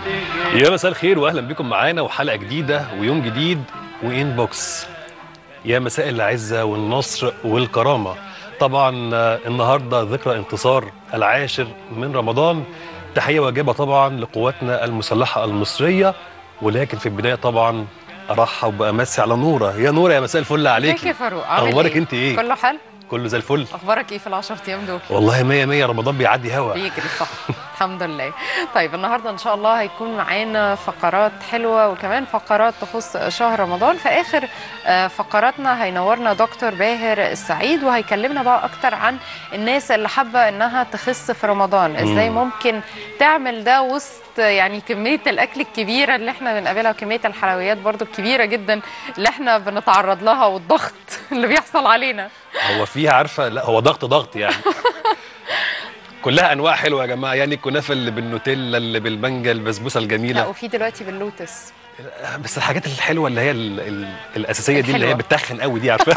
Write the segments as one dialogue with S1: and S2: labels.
S1: يا مساء الخير واهلا بكم معانا وحلقه جديده ويوم جديد وان بوكس يا مساء العزه والنصر والكرامه طبعا آه، النهارده ذكرى انتصار العاشر من رمضان تحيه واجبه طبعا لقواتنا المسلحه المصريه ولكن في البدايه طبعا ارحب بامسي على نوره يا نوره يا مساء الفل عليك
S2: ازيك يا فاروق عامل
S1: اخبارك
S2: ايه؟
S1: انت ايه
S2: كله حلو
S1: كله زي الفل
S2: اخبارك ايه في العشر ايام دول
S1: والله مية مية رمضان بيعدي هوا
S2: بيجري صح الحمد لله طيب النهارده ان شاء الله هيكون معانا فقرات حلوه وكمان فقرات تخص شهر رمضان في اخر آه، فقراتنا هينورنا دكتور باهر السعيد وهيكلمنا بقى اكتر عن الناس اللي حابه انها تخس في رمضان ازاي
S1: مم.
S2: ممكن تعمل ده وسط يعني كميه الاكل الكبيره اللي احنا بنقابلها وكميه الحلويات برضو الكبيره جدا اللي احنا بنتعرض لها والضغط اللي بيحصل علينا
S1: هو فيها عارفه لا هو ضغط ضغط يعني كلها انواع حلوه يا جماعه يعني الكنافه اللي بالنوتيلا اللي بالمانجا البسبوسه
S2: لا
S1: الجميله
S2: وفي دلوقتي باللوتس
S1: بس الحاجات الحلوه اللي هي ال ال الاساسيه دي اللي هي
S2: الحلوة.
S1: بتخن قوي دي عارفه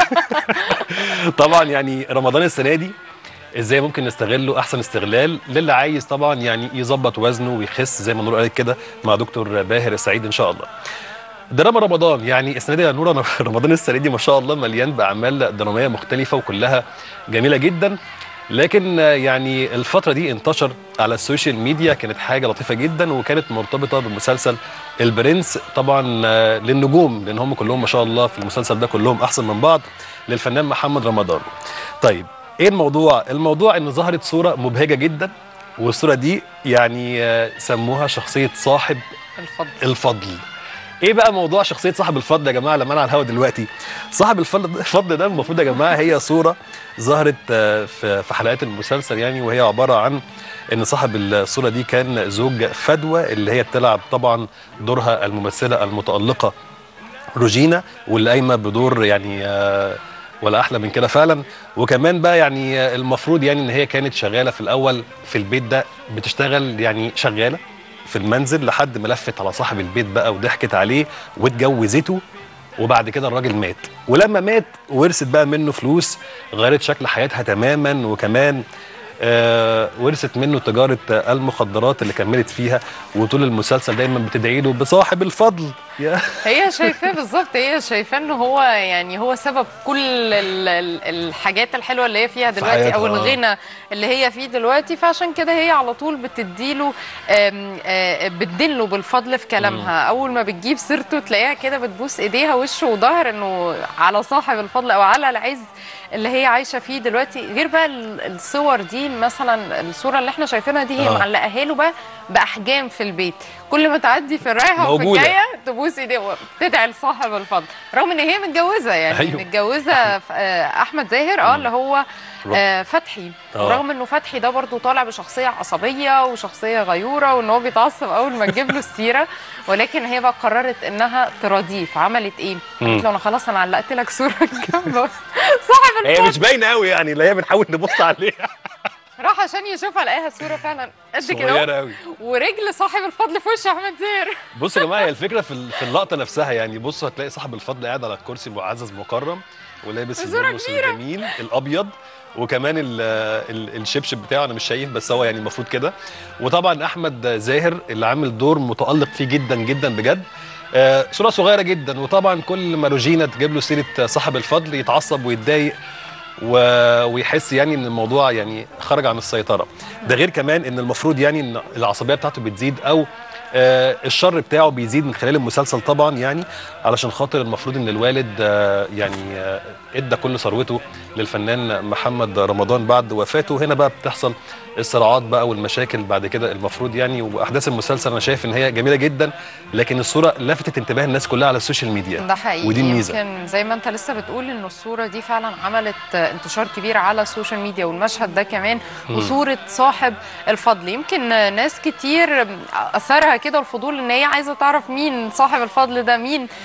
S1: طبعا يعني رمضان السنه دي ازاي ممكن نستغله احسن استغلال للي عايز طبعا يعني يظبط وزنه ويخس زي ما نور قالت كده مع دكتور باهر السعيد ان شاء الله دراما رمضان يعني السنه دي يا نور أنا- رمضان السنه دي ما شاء الله مليان باعمال دراميه مختلفه وكلها جميله جدا لكن آه، يعني الفتره دي انتشر على السوشيال ميديا كانت حاجه لطيفه جدا وكانت مرتبطه بمسلسل البرنس طبعا آه، للنجوم لان هم كلهم ما شاء الله في المسلسل ده كلهم احسن من بعض للفنان محمد رمضان طيب ايه الموضوع الموضوع ان ظهرت صوره مبهجه جدا والصوره دي يعني آه، سموها شخصيه صاحب
S2: الفضل
S1: الفضل ايه بقى موضوع شخصيه صاحب الفضل يا جماعه لما انا على الهوا دلوقتي صاحب الفضل الفضل ده المفروض يا جماعه هي صوره ظهرت آه، في في حلقات المسلسل يعني وهي عباره عن ان صاحب الصوره دي كان زوج فدوى اللي هي بتلعب طبعا دورها الممثله المتالقه روجينا واللي قايمه بدور يعني آه، ولا احلى من كده فعلا وكمان بقى يعني آه، المفروض يعني ان هي كانت شغاله في الاول في البيت ده بتشتغل يعني شغاله في المنزل لحد ما لفت على صاحب البيت بقى وضحكت عليه واتجوزته وبعد كده الراجل مات ولما مات ورثت بقى منه فلوس غيرت شكل حياتها تماما وكمان آه ورثت منه تجارة آه، المخدرات اللي كملت فيها وطول المسلسل دايما بتدعي له بصاحب الفضل يا
S2: هي شايفاه بالظبط هي شايفاه ان هو يعني هو سبب كل ال- ال- الحاجات الحلوه اللي هي فيها دلوقتي
S1: حياتها،
S2: او
S1: آه.
S2: الغنى اللي هي فيه دلوقتي فعشان كده هي على طول بتديله آم، آه، بتدله بالفضل في كلامها اول ما بتجيب سيرته تلاقيها كده بتبوس ايديها وشه وظهر انه على صاحب الفضل او على العز اللي هي عايشه فيه دلوقتي غير بقى ال- الصور دي مثلا الصوره اللي احنا شايفينها دي هي
S1: آه.
S2: معلقاها له بقى باحجام في البيت كل ما تعدي في الرايحه وفي
S1: موجودة.
S2: الجايه تبوس ايديه تدعي لصاحب الفضل رغم ان هي متجوزه يعني
S1: أيوه.
S2: أيوه. متجوزه ف- آه، احمد زاهر اه اللي هو آه، فتحي
S1: آه.
S2: ورغم انه فتحي ده برضو طالع بشخصيه عصبيه وشخصيه غيوره وان هو بيتعصب اول ما تجيب له السيره ولكن هي بقى قررت انها تراضيه فعملت ايه؟ قالت له انا خلاص انا علقت لك صوره جنب صاحب
S1: هي
S2: الفضل
S1: مش باينه قوي يعني اللي هي بنحاول نبص عليها
S2: راح عشان يشوفها لقاها صوره فعلا قد كده
S1: صغيره
S2: أهو.
S1: قوي
S2: ورجل صاحب الفضل في وش احمد زاهر
S1: بصوا يا جماعه هي الفكره في ال- في اللقطه نفسها يعني بصوا هتلاقي صاحب الفضل قاعد على الكرسي معزز مكرم ولابس
S2: صورة
S1: البرنس الجميل الابيض وكمان ال ال الشبشب بتاعه انا مش شايف بس هو يعني المفروض كده وطبعا احمد زاهر اللي عامل دور متالق فيه جدا جدا بجد آه، صوره صغيره جدا وطبعا كل ما روجينا تجيب له سيره صاحب الفضل يتعصب ويتضايق و... ويحس يعني ان الموضوع يعني خرج عن السيطره ده غير كمان ان المفروض يعني ان العصبيه بتاعته بتزيد او آه الشر بتاعه بيزيد من خلال المسلسل طبعا يعني علشان خاطر المفروض ان الوالد آه يعني آه ادى كل ثروته للفنان محمد رمضان بعد وفاته هنا بقى بتحصل الصراعات بقى والمشاكل بعد كده المفروض يعني واحداث المسلسل انا شايف ان هي جميله جدا لكن الصوره لفتت انتباه الناس كلها على السوشيال ميديا
S2: ده حقيقي
S1: ودي الميزه
S2: يمكن زي ما انت لسه بتقول ان الصوره دي فعلا عملت انتشار كبير على السوشيال ميديا والمشهد ده كمان وصوره صاحب الفضل يمكن ناس كتير اثرها كده الفضول ان هي عايزه تعرف مين صاحب الفضل ده مين آم،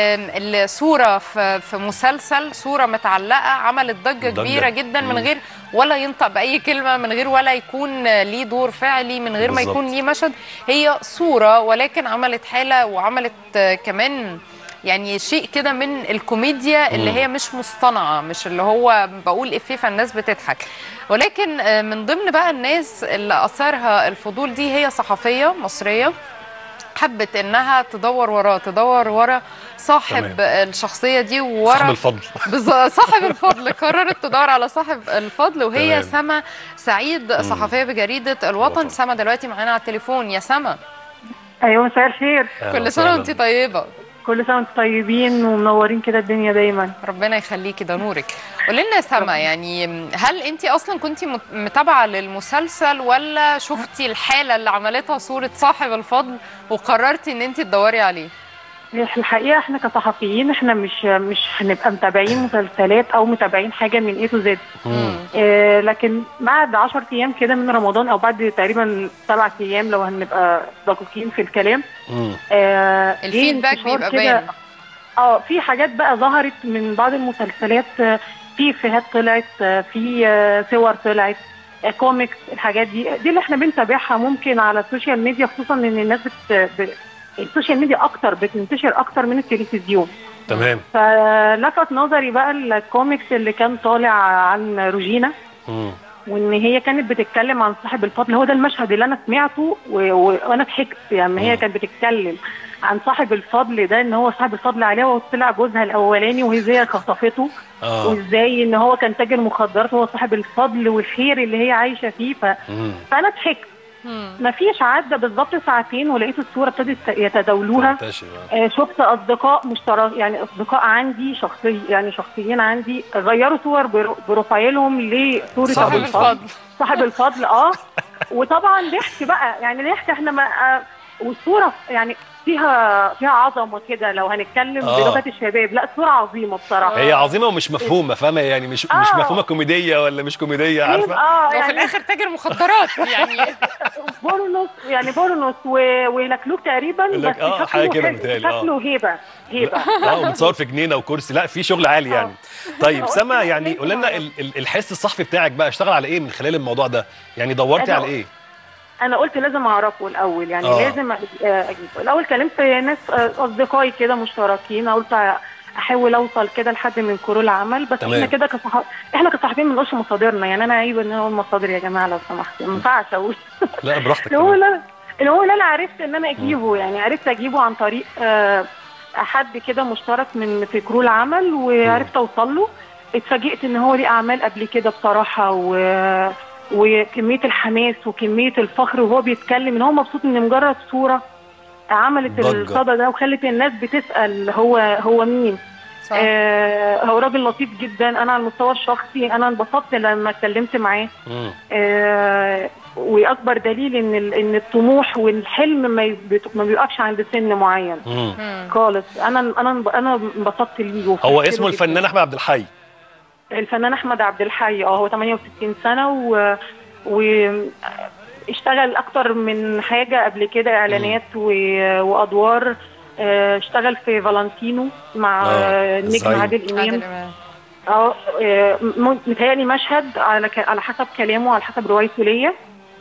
S2: الصوره في في مسلسل صوره متعلقه عملت ضجه
S1: ضجة.
S2: كبيره جدا من
S1: مم.
S2: غير ولا ينطق باي كلمه من غير ولا يكون ليه دور فعلي من غير ما
S1: بالظبط.
S2: يكون ليه مشهد هي صوره ولكن عملت حاله وعملت آه، كمان يعني شيء كده من الكوميديا اللي
S1: مم.
S2: هي مش مصطنعه مش اللي هو بقول افيه فالناس بتضحك ولكن آه، من ضمن بقى الناس اللي اثارها الفضول دي هي صحفيه مصريه حبت انها تدور وراه تدور ورا صاحب
S1: تمام.
S2: الشخصيه دي
S1: صاحب
S2: ورا
S1: الفضل
S2: بالظبط صاحب الفضل قررت تدور على صاحب الفضل وهي
S1: تمام.
S2: سما سعيد صحفيه بجريده الوطن
S1: الوطن.
S2: سما دلوقتي معانا على التليفون يا سما
S3: ايوه مساء الخير
S1: أهلا
S2: كل سنه
S1: وسهلا.
S2: وانت طيبه
S3: كل سنه وانتم طيبين ومنورين كده الدنيا دايما
S2: ربنا يخليكي ده نورك قولي لنا يا سما يعني هل انت اصلا كنت متابعه للمسلسل ولا شفتي الحاله اللي عملتها صوره صاحب الفضل وقررتي ان انت تدوري عليه
S3: الحقيقه احنا كصحفيين احنا مش مش هنبقى متابعين مسلسلات او متابعين حاجه من اي تو زد
S1: مم.
S3: آه لكن بعد 10 ايام كده من رمضان او بعد تقريبا سبع ايام لو هنبقى دقيقين في الكلام
S1: مم.
S3: آه جه
S2: الفيدباك
S3: انتشار
S2: بيبقى
S3: كده-
S2: باين
S3: اه في حاجات بقى ظهرت من بعض المسلسلات آه، في افيهات طلعت آه، في آه، صور طلعت آه، كوميكس الحاجات دي دي اللي احنا بنتابعها ممكن على السوشيال ميديا خصوصا ان الناس بت... ب... السوشيال ميديا اكتر بتنتشر اكتر من التلفزيون
S1: تمام
S3: فلفت نظري بقى الكوميكس اللي كان طالع عن روجينا
S1: مم.
S3: وان هي كانت بتتكلم عن صاحب الفضل هو ده المشهد اللي انا سمعته و... و... وانا ضحكت يعني هي
S1: مم.
S3: كانت بتتكلم عن صاحب الفضل ده ان هو صاحب الفضل عليها وطلع جوزها الاولاني وهي زي خطفته
S1: اه
S3: وازاي ان هو كان تاجر مخدرات وهو صاحب الفضل والخير اللي هي عايشه فيه ف...
S1: مم.
S3: فانا ضحكت
S2: مم.
S3: ما فيش عدى بالظبط ساعتين ولقيت الصوره ابتدت يتداولوها
S1: منتشر آه.
S3: آه، شفت اصدقاء مشترك يعني اصدقاء عندي شخصي يعني شخصيين عندي غيروا صور برو- بروفايلهم لصوره
S1: صاحب
S3: أبو
S2: صاحب الفضل
S3: صاحب الفضل اه وطبعا ضحك بقى يعني ضحك احنا ما آه، والصوره يعني فيها فيها عظمه كده لو هنتكلم
S1: آه.
S3: بلغه الشباب لا صوره عظيمه بصراحه
S1: هي عظيمه ومش مفهومه فاهمه يعني مش مش
S3: آه.
S1: مفهومه كوميديه ولا مش كوميديه عارفه
S3: اه
S2: وفي
S3: يعني
S2: الاخر تاجر مخدرات يعني
S3: بورنوس يعني بورنوس و- ولكلوك تقريبا
S1: لك-
S3: بس
S1: آه،
S3: شكله
S1: حاجة كده
S3: حلو،
S1: متهيألي، آه.
S3: شكله هيبه هيبه
S1: اه ومتصور في جنينه وكرسي لا في شغل عالي يعني طيب
S3: آه.
S1: سما يعني قول لنا ال- ال- الحس الصحفي بتاعك بقى اشتغل على ايه من خلال الموضوع ده يعني دورتي
S3: أنا-
S1: على ايه
S3: انا قلت لازم اعرفه الاول يعني
S1: آه.
S3: آه. لازم أ- اجيبه الاول كلمت ناس آه، اصدقائي كده مشتركين قلت احاول اوصل كده لحد من كرو العمل بس
S1: تمام.
S3: احنا كده كصح... احنا كصحفيين ما بنقولش مصادرنا يعني انا عيب ان انا اقول مصادر يا جماعه لو سمحت ما ينفعش اقول
S1: لا براحتك
S3: اللي هو
S1: كمان.
S3: لا اللي هو اللي انا عرفت ان انا اجيبه يعني عرفت اجيبه عن طريق آه، حد كده مشترك من في كرو العمل وعرفت اوصل له اتفاجئت ان هو ليه اعمال قبل كده بصراحه و وكميه الحماس وكميه الفخر وهو بيتكلم ان هو مبسوط ان مجرد صوره عملت
S1: ضجة.
S3: الصدى ده وخلت الناس بتسال هو هو مين
S2: صح
S3: آه هو راجل لطيف جدا انا على المستوى الشخصي انا انبسطت لما اتكلمت معاه
S1: مم.
S3: آه، واكبر دليل ان ال- ان الطموح والحلم ما يبت- ما بيوقفش عند سن معين
S1: مم.
S2: مم.
S3: خالص انا انا انا انبسطت ليه
S1: هو
S3: وفرحت
S1: اسمه
S3: له جداً.
S1: الفنان احمد عبد الحي
S3: الفنان احمد عبد الحي اه هو 68 سنه و و اشتغل اكتر من حاجه قبل كده اعلانات و... وادوار آه، اشتغل في فالنتينو مع
S1: آه،
S3: آه، النجم
S1: الزعيم.
S3: عادل امام
S2: عادل إمام.
S3: اه آه، م- متهيألي مشهد على ك... على حسب كلامه على حسب روايته ليا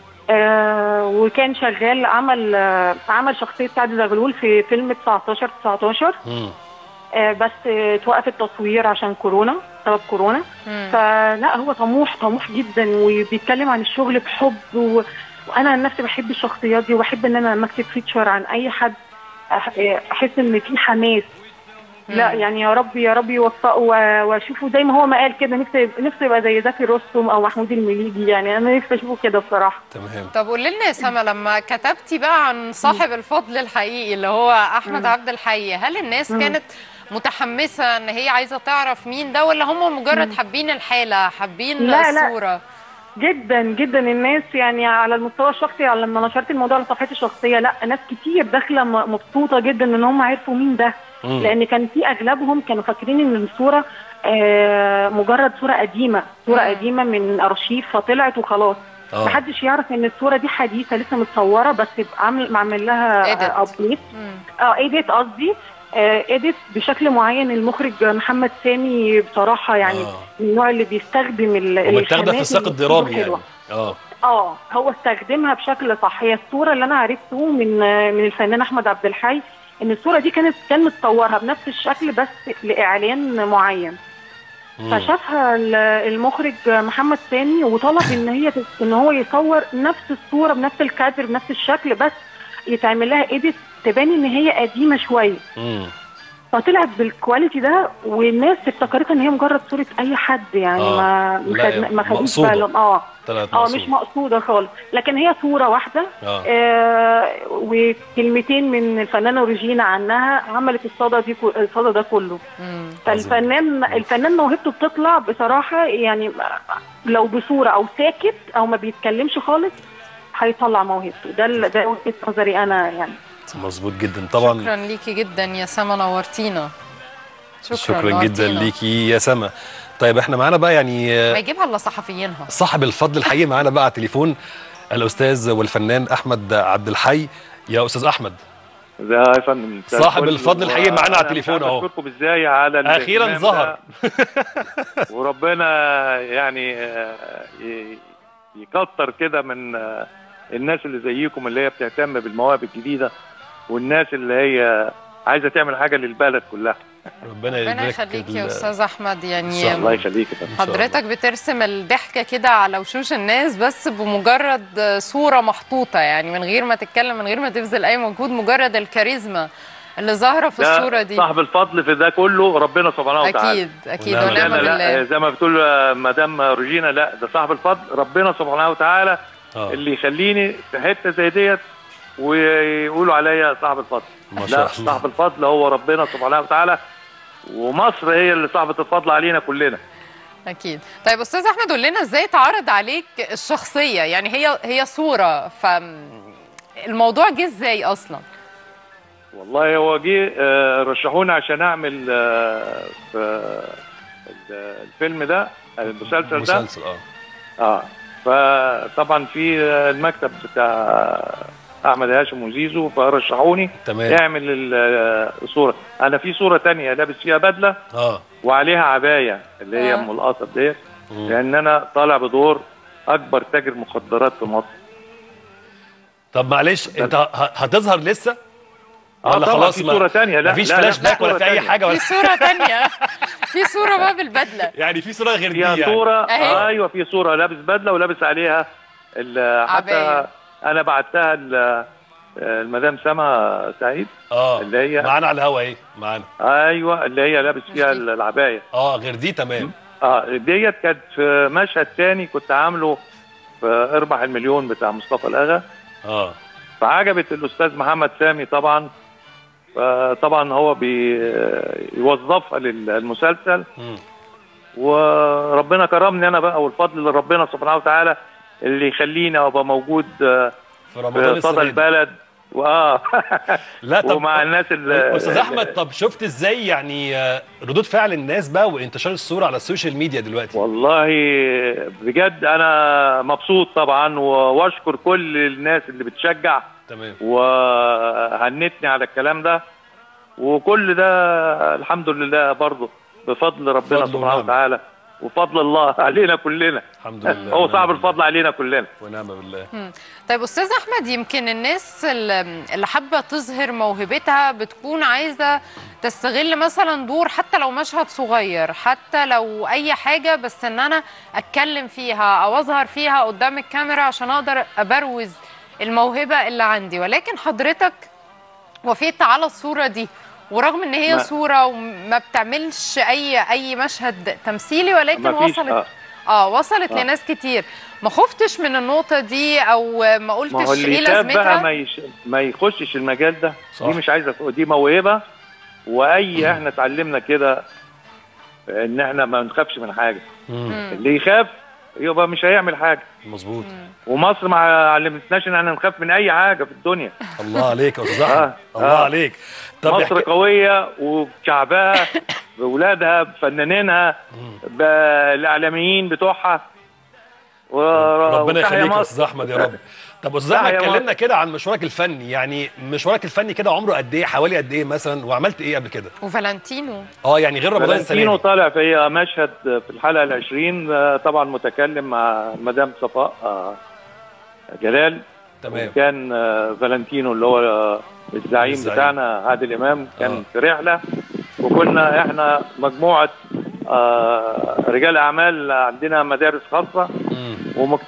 S3: آه وكان شغال عمل آه عمل شخصية سعد زغلول في فيلم 19 19
S1: مم.
S3: آه بس آه توقف التصوير عشان كورونا سبب كورونا
S2: مم.
S3: فلا هو طموح طموح جدا وبيتكلم عن الشغل بحب و... وانا عن نفسي بحب الشخصيات دي وبحب ان انا لما اكتب فيتشر عن اي حد أح- احس ان في حماس لا
S2: مم.
S3: يعني يا رب يا رب يوفقه و- واشوفه زي ما هو ما قال كده نفسي نفسي يبقى زي زكي رستم او محمود المليجي يعني انا نفسي اشوفه كده بصراحه
S1: تمام
S2: طب قولي لنا يا سما لما كتبتي بقى عن صاحب الفضل الحقيقي اللي هو احمد
S3: مم.
S2: عبد الحي هل الناس
S3: مم.
S2: كانت متحمسه ان هي عايزه تعرف مين ده ولا هم مجرد
S3: مم.
S2: حابين الحاله حابين
S3: لا، لا.
S2: الصوره
S3: جدا جدا الناس يعني على المستوى الشخصي على لما نشرت الموضوع على صفحتي الشخصيه لا ناس كتير داخله م- مبسوطه جدا ان هم عرفوا مين ده
S1: مم.
S3: لان كان في اغلبهم كانوا فاكرين ان الصوره آه مجرد صوره قديمه صوره
S2: مم.
S3: قديمه من ارشيف فطلعت وخلاص
S1: اه
S3: محدش يعرف ان الصوره دي حديثه لسه متصوره بس عامل معمل لها
S2: Edit.
S3: ابديت
S2: مم.
S3: اه ايديت قصدي ايديت بشكل معين المخرج محمد سامي بصراحه يعني
S1: آه.
S3: من النوع اللي بيستخدم ال-
S1: ومتاخده في
S3: الخامات
S1: السياق
S3: اللي
S1: الدرامي
S3: بتبقى
S1: يعني
S3: حلوة.
S1: اه
S3: اه هو استخدمها بشكل صح هي الصوره اللي انا عرفته من من الفنان احمد عبد الحي ان الصوره دي كانت كان متصورها بنفس الشكل بس لاعلان معين
S1: مم.
S3: فشافها ال- المخرج محمد سامي وطلب ان هي تس- ان هو يصور نفس الصوره بنفس الكادر بنفس الشكل بس يتعمل لها ايديت تبان ان هي قديمه شويه
S1: مم.
S3: فطلعت بالكواليتي ده والناس افتكرتها ان هي مجرد صوره اي حد يعني
S1: آه.
S3: ما
S1: لا،
S3: ما خد- ما خدوش
S1: مقصودة.
S3: بالهم اه
S1: طلعت
S3: اه
S1: مقصود.
S3: مش مقصوده خالص لكن هي صوره واحده
S1: اه
S3: آه وكلمتين من الفنانه روجينا عنها عملت الصدى دي كو- الصدى ده كله
S2: مم.
S3: فالفنان الفنان موهبته بتطلع بصراحه يعني لو بصوره او ساكت او ما بيتكلمش خالص هيطلع موهبته ده ال- ده وجهه نظري انا يعني
S1: مظبوط جدا طبعا
S2: شكرا ليكي جدا يا سما نورتينا شكرا,
S1: شكرا جدا
S2: نورتينا.
S1: ليكي يا سما طيب احنا معانا بقى يعني آه،
S2: ما يجيبها الا صحفيينها
S1: صاحب الفضل الحقيقي معانا بقى على التليفون الاستاذ والفنان احمد عبد الحي يا استاذ احمد
S4: ده يا فندم مساء
S1: صاحب
S4: الفل.
S1: الفضل الحقيقي معانا على
S4: وأنا
S1: التليفون
S4: مش عارف
S1: أهو.
S4: اشكركم ازاي على
S1: اخيرا
S4: الاهتمام
S1: ظهر
S4: ده. وربنا يعني آه، ي- يكتر كده من آه، الناس اللي زيكم اللي هي بتهتم بالمواهب الجديده والناس اللي هي عايزه تعمل حاجه للبلد كلها
S1: ربنا
S2: ربنا
S1: يبارك
S2: يخليك يا
S1: ال-
S2: استاذ احمد
S1: إن شاء
S2: يعني
S4: الله يخليك يا فندم.
S1: شاء الله.
S2: حضرتك بترسم الضحكة كده على وشوش الناس بس بمجرد صورة محطوطة يعني من غير ما تتكلم من غير ما تبذل أي مجهود مجرد الكاريزما اللي ظاهرة في
S4: ده
S2: الصورة دي
S4: صاحب الفضل في ده كله ربنا سبحانه وتعالى
S2: أكيد أكيد
S1: ونعم
S4: مش
S2: ونعم
S4: انا لا
S2: بالله
S4: زي ما بتقول آه، مدام روجينا لا ده صاحب الفضل ربنا سبحانه وتعالى
S1: آه.
S4: اللي يخليني في حته زي ديت ويقولوا عليا صاحب الفضل
S1: ما
S4: لا
S1: شاء الله
S4: صاحب الفضل هو ربنا سبحانه وتعالى ومصر هي اللي صاحبه الفضل علينا كلنا
S2: أكيد طيب أستاذ أحمد قول لنا إزاي اتعرض عليك الشخصية يعني هي هي صورة ف الموضوع جه إزاي أصلا
S4: والله هو جه آه، رشحوني عشان اعمل آه، في ال- الفيلم ده المسلسل ده
S1: مسلسل اه
S4: اه فطبعا في آه، المكتب بتاع احمد هاشم وزيزو فرشحوني
S1: تمام
S4: اعمل ال- آه، الصوره انا في صوره تانية لابس فيها بدله
S1: اه
S4: وعليها عبايه اللي هي
S2: آه.
S4: ام القصب ديت
S1: مم.
S4: لان انا طالع بدور اكبر تاجر مخدرات في مصر
S1: طب معلش انت ه- هتظهر لسه
S4: اه
S1: ولا
S4: طبعا
S1: خلاص
S4: في
S1: ما-
S4: صوره تانية لا
S1: مفيش
S4: لا، لا،
S1: فلاش باك ولا
S4: صورة
S1: في اي
S4: تانية.
S1: حاجه
S2: في
S1: ولا
S2: صورة تانية في صورة بقى بالبدلة
S1: يعني في صوره غير دي
S4: فيها
S1: يعني
S4: صوره
S2: أهي.
S4: ايوه في صوره لابس بدله ولابس عليها ال- حتى
S2: عباية.
S4: انا بعتها ل- المدام سما سعيد
S1: اه
S4: اللي هي
S1: معانا على الهوا ايه معانا
S4: ايوه اللي هي لابس فيها
S2: مش دي.
S4: العبايه
S1: اه غير دي تمام
S4: اه ديت كانت في مشهد تاني كنت عامله في اربح المليون بتاع مصطفى الاغا
S1: اه
S4: فعجبت الاستاذ محمد سامي طبعا فطبعا هو بيوظفها للمسلسل
S1: مم.
S4: وربنا كرمني انا بقى والفضل لربنا سبحانه وتعالى اللي يخليني ابقى موجود آه،
S1: في رمضان
S4: في صدى
S1: السنه دي.
S4: البلد واه
S1: لا طب
S4: ومع الناس اللي
S1: استاذ احمد طب شفت ازاي يعني آه، ردود فعل الناس بقى وانتشار الصوره على السوشيال ميديا دلوقتي
S4: والله بجد انا مبسوط طبعا واشكر كل الناس اللي بتشجع
S1: تمام
S4: وهنتني على الكلام ده وكل ده الحمد لله برضه بفضل ربنا
S1: فضل
S4: سبحانه
S1: ونعمة.
S4: وتعالى وفضل الله علينا كلنا
S1: الحمد لله
S4: هو صعب
S1: ونعم
S4: الفضل علينا كلنا
S1: ونعم بالله
S2: طيب استاذ احمد يمكن الناس اللي اللي حابه تظهر موهبتها بتكون عايزه تستغل مثلا دور حتى لو مشهد صغير حتى لو اي حاجه بس ان انا اتكلم فيها او اظهر فيها قدام الكاميرا عشان اقدر ابروز الموهبه اللي عندي ولكن حضرتك وافقت على الصوره دي ورغم ان هي
S4: ما-
S2: صوره وما بتعملش اي اي مشهد تمثيلي ولكن
S4: مفيش
S2: وصلت
S4: آه.
S2: اه وصلت
S4: آه.
S2: لناس كتير ما خفتش من النقطه دي او ما
S4: ما هو
S2: قلتش
S4: اللي
S2: ايه
S4: يخاف بقى
S2: لازمتها
S4: ما, يش... ما يخشش المجال ده
S1: صح.
S4: دي مش عايزه دي موهبه واي احنا اتعلمنا كده ان احنا ما نخافش من حاجه
S1: مم.
S4: اللي يخاف يبقى مش هيعمل حاجه
S1: مظبوط
S4: ومصر ما علمتناش ان احنا نخاف من اي حاجه في الدنيا
S1: الله عليك يا استاذ احمد
S4: آه،
S1: الله
S4: آه.
S1: عليك طب
S4: مصر
S1: احكي-
S4: قويه وبشعبها باولادها بفنانينها بالاعلاميين بتوعها و...
S1: ربنا
S4: وتحيا
S1: يخليك يا
S4: مصر.
S1: استاذ احمد يا رب طب استاذ احمد
S4: تحيا
S1: كلمنا كده عن مشوارك الفني يعني مشوارك الفني كده عمره قد ايه حوالي قد ايه مثلا وعملت ايه قبل كده
S2: وفالنتينو
S1: اه يعني غير رمضان السنه
S4: فالنتينو
S1: دي
S4: طالع في مشهد في الحلقه العشرين آه، طبعا متكلم مع مدام صفاء آه، جلال
S1: تمام
S4: كان آه، فالنتينو اللي هو آه، الزعيم
S1: الزعيم.
S4: بتاعنا عادل امام كان
S1: آه.
S4: في رحله وكنا احنا مجموعه آه، رجال اعمال عندنا مدارس خاصه
S1: مم.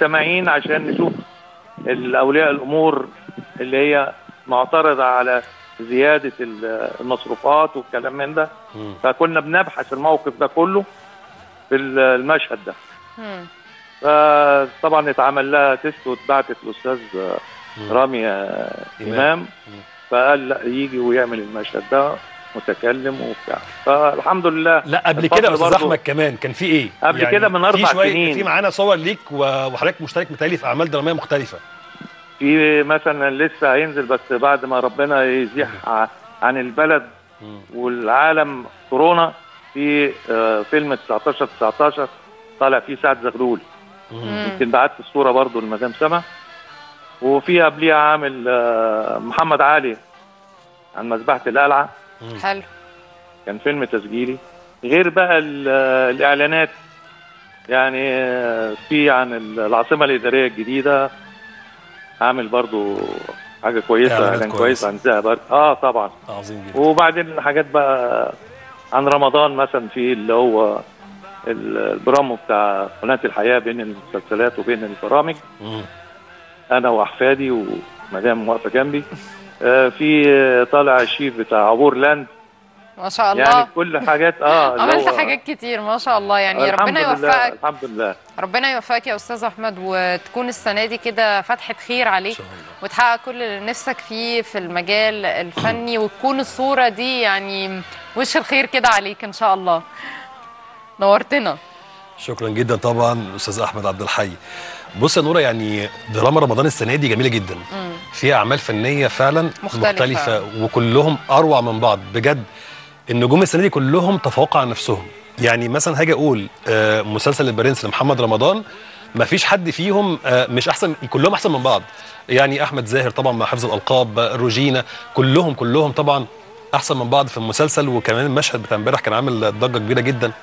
S4: ومجتمعين عشان نشوف الاولياء الامور اللي هي معترضه على زياده ال- المصروفات والكلام من ده
S1: مم.
S4: فكنا بنبحث الموقف ده كله في ال- المشهد ده
S2: مم.
S4: فطبعا اتعمل لها تيست واتبعتت الاستاذ
S1: مم.
S4: رامي آه،
S1: إمام.
S4: امام
S1: مم.
S4: فقال لا يجي ويعمل المشهد ده متكلم وبتاع فالحمد لله
S1: لا قبل
S4: الفضل
S1: كده يا استاذ
S4: برضو-
S1: احمد كمان كان في ايه؟
S4: قبل كده من أربع
S1: في شوية-
S4: سنين.
S1: في معانا صور ليك و- وحضرتك مشترك متهيألي في اعمال دراميه مختلفه
S4: في مثلا لسه هينزل بس بعد ما ربنا يزيح ع- عن البلد
S1: مم.
S4: والعالم كورونا في آه، فيلم 19 19 طالع فيه سعد زغلول
S1: مم.
S4: يمكن بعت الصوره برضو لمدام سما وفي قبليها عامل آه، محمد علي عن مذبحه القلعه
S2: حلو
S4: كان فيلم تسجيلي غير بقى ال- الاعلانات يعني آه، في عن العاصمه الاداريه الجديده عامل برضو حاجه كويسه
S1: إعلانات
S4: اعلان
S1: كويسة.
S4: كويس عن زهبر اه طبعا
S1: عظيم جدا
S4: وبعدين حاجات بقى عن رمضان مثلا في اللي هو ال- البرامو بتاع قناه الحياه بين المسلسلات وبين البرامج
S1: مم.
S4: انا واحفادي ومدام واقفه جنبي آه في آه، طالع الشيف بتاع عبور لاند
S2: ما شاء الله
S4: يعني كل حاجات اه اللي
S2: عملت
S4: هو-
S2: حاجات كتير ما شاء الله يعني
S4: الحمد
S2: ربنا
S4: لله
S2: يوفقك
S4: الحمد لله
S2: ربنا يوفقك يا استاذ احمد وتكون السنه دي كده فتحه خير عليك
S1: شاء الله.
S2: وتحقق كل اللي نفسك فيه في المجال الفني وتكون الصوره دي يعني وش الخير كده عليك ان شاء الله نورتنا
S1: شكرا جدا طبعا استاذ احمد عبد الحي بص يا نوره يعني دراما رمضان السنه دي جميله جدا
S2: مم.
S1: فيها اعمال فنيه فعلا
S2: مختلفة.
S1: مختلفه وكلهم اروع من بعض بجد النجوم السنه دي كلهم تفوقوا على نفسهم يعني مثلا هاجي اقول آه، مسلسل البرنس لمحمد رمضان ما فيش حد فيهم آه، مش احسن كلهم احسن من بعض يعني احمد زاهر طبعا مع حفظ الالقاب آه، روجينا كلهم كلهم طبعا احسن من بعض في المسلسل وكمان المشهد بتاع امبارح كان عامل ضجه كبيره جدا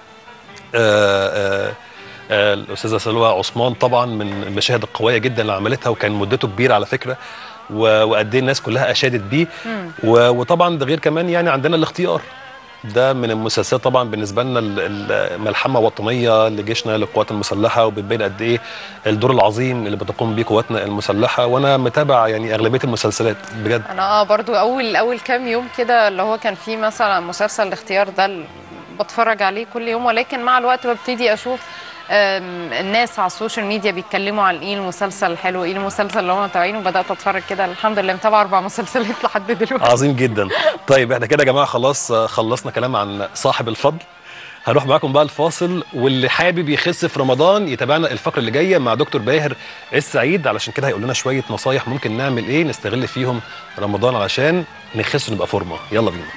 S1: آه، آه، آه، الاستاذه سلوى عثمان طبعا من المشاهد القويه جدا اللي عملتها وكان مدته كبيره على فكره و- وقد ايه الناس كلها اشادت بيه
S2: مم.
S1: و- وطبعا ده غير كمان يعني عندنا الاختيار ده من المسلسلات طبعا بالنسبه لنا ال- ال- ملحمه وطنيه لجيشنا للقوات المسلحه وبتبين قد ايه الدور العظيم اللي بتقوم بيه قواتنا المسلحه وانا متابع يعني اغلبيه المسلسلات بجد
S2: انا اه برضو اول اول كام يوم كده اللي هو كان فيه مثلا مسلسل الاختيار ده اللي بتفرج عليه كل يوم ولكن مع الوقت ببتدي اشوف آم، الناس على السوشيال ميديا بيتكلموا عن ايه المسلسل الحلو ايه المسلسل اللي هم متابعينه وبدات اتفرج كده الحمد لله متابعه اربع مسلسلات لحد دلوقتي
S1: عظيم جدا طيب احنا كده يا جماعه خلاص آه، خلصنا كلام عن صاحب الفضل هنروح معاكم بقى الفاصل واللي حابب يخس في رمضان يتابعنا الفقره اللي جايه مع دكتور باهر السعيد علشان كده هيقول لنا شويه نصايح ممكن نعمل ايه نستغل فيهم رمضان علشان نخس ونبقى فورمه يلا بينا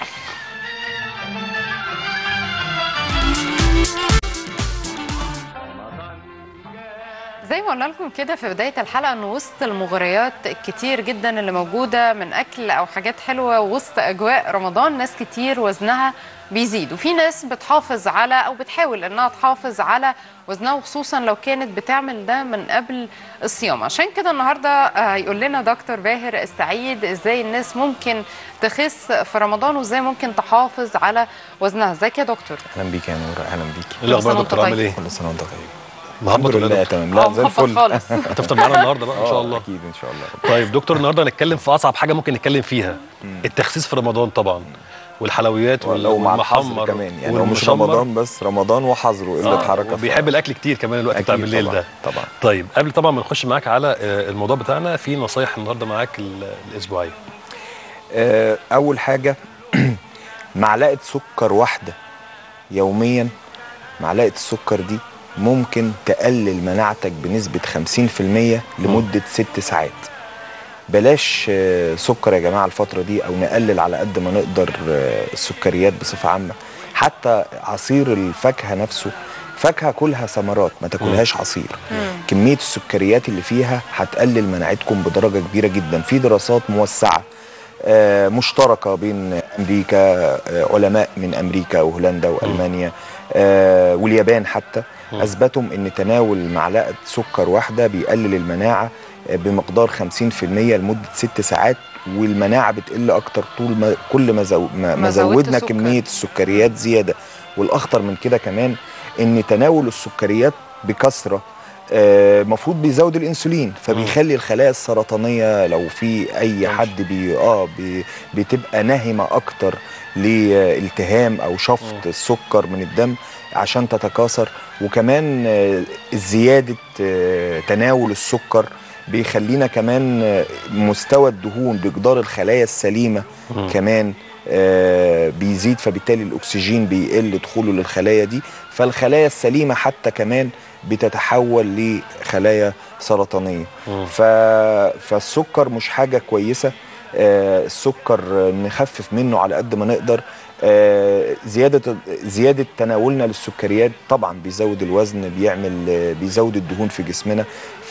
S2: زي ما قلنا لكم كده في بدايه الحلقه ان وسط المغريات الكتير جدا اللي موجوده من اكل او حاجات حلوه وسط اجواء رمضان ناس كتير وزنها بيزيد وفي ناس بتحافظ على او بتحاول انها تحافظ على وزنها وخصوصا لو كانت بتعمل ده من قبل الصيام عشان كده النهارده آه، هيقول لنا دكتور باهر السعيد ازاي الناس ممكن تخس في رمضان وازاي ممكن تحافظ على وزنها ازيك يا دكتور
S5: اهلا بيك يا نور اهلا بيك
S1: ايه الاخبار يا
S2: سنة
S1: دكتور
S2: وأنت
S1: عامل ايه
S5: كل سنه وانت طيب
S1: مهبط
S5: الحمد
S1: ولا
S5: لله
S1: لا
S5: تمام
S2: آه،
S5: لا زي
S2: مخبط
S5: الفل
S2: خالص
S1: هتفطر معانا النهارده بقى ان شاء
S5: آه،
S1: الله
S5: اكيد ان شاء الله
S1: طيب دكتور النهارده هنتكلم في اصعب حاجه ممكن نتكلم فيها التخسيس في رمضان طبعا والحلويات وال-
S5: لو مع الحظر
S1: والمحمر
S5: كمان يعني هو مش
S1: والمشمر.
S5: رمضان بس رمضان وحظره قله
S1: آه،
S5: حركه
S1: وبيحب الاكل كتير كمان الوقت بتاع
S5: أكيد
S1: بالليل
S5: طبعاً،
S1: ده
S5: طبعا
S1: طيب قبل طبعا ما نخش معاك على آه، الموضوع بتاعنا في نصايح النهارده معاك ال- الاسبوعيه
S5: آه، اول حاجه معلقه سكر واحده يوميا معلقه السكر دي ممكن تقلل مناعتك بنسبه 50% لمده ست ساعات بلاش آه، سكر يا جماعه الفتره دي او نقلل على قد ما نقدر آه، السكريات بصفه عامه حتى عصير الفاكهه نفسه فاكهه كلها ثمرات ما تاكلهاش عصير كميه السكريات اللي فيها هتقلل مناعتكم بدرجه كبيره جدا في دراسات موسعه آه، مشتركه بين امريكا آه، علماء من امريكا وهولندا والمانيا آه، واليابان حتى اثبتوا ان تناول معلقه سكر واحده بيقلل المناعه آه، بمقدار 50% لمده ست ساعات والمناعه بتقل اكتر طول ما كل ما, زو ما,
S2: ما
S5: ما
S2: زودت
S5: زودنا
S2: سكر.
S5: كميه السكريات زياده والاخطر من كده كمان ان تناول السكريات بكثره المفروض بيزود الانسولين فبيخلي الخلايا السرطانيه لو في اي حد بي اه بي بتبقى ناهمه اكتر لالتهام او شفط السكر من الدم عشان تتكاثر وكمان آه، زياده آه، تناول السكر بيخلينا كمان آه، مستوى الدهون بجدار الخلايا السليمه كمان آه، بيزيد فبالتالي الاكسجين بيقل دخوله للخلايا دي فالخلايا السليمه حتى كمان بتتحول لخلايا سرطانيه ف... فالسكر مش حاجه كويسه آه، السكر آه، نخفف منه على قد ما نقدر آه، زياده زياده تناولنا للسكريات طبعا بيزود الوزن بيعمل آه، بيزود الدهون في جسمنا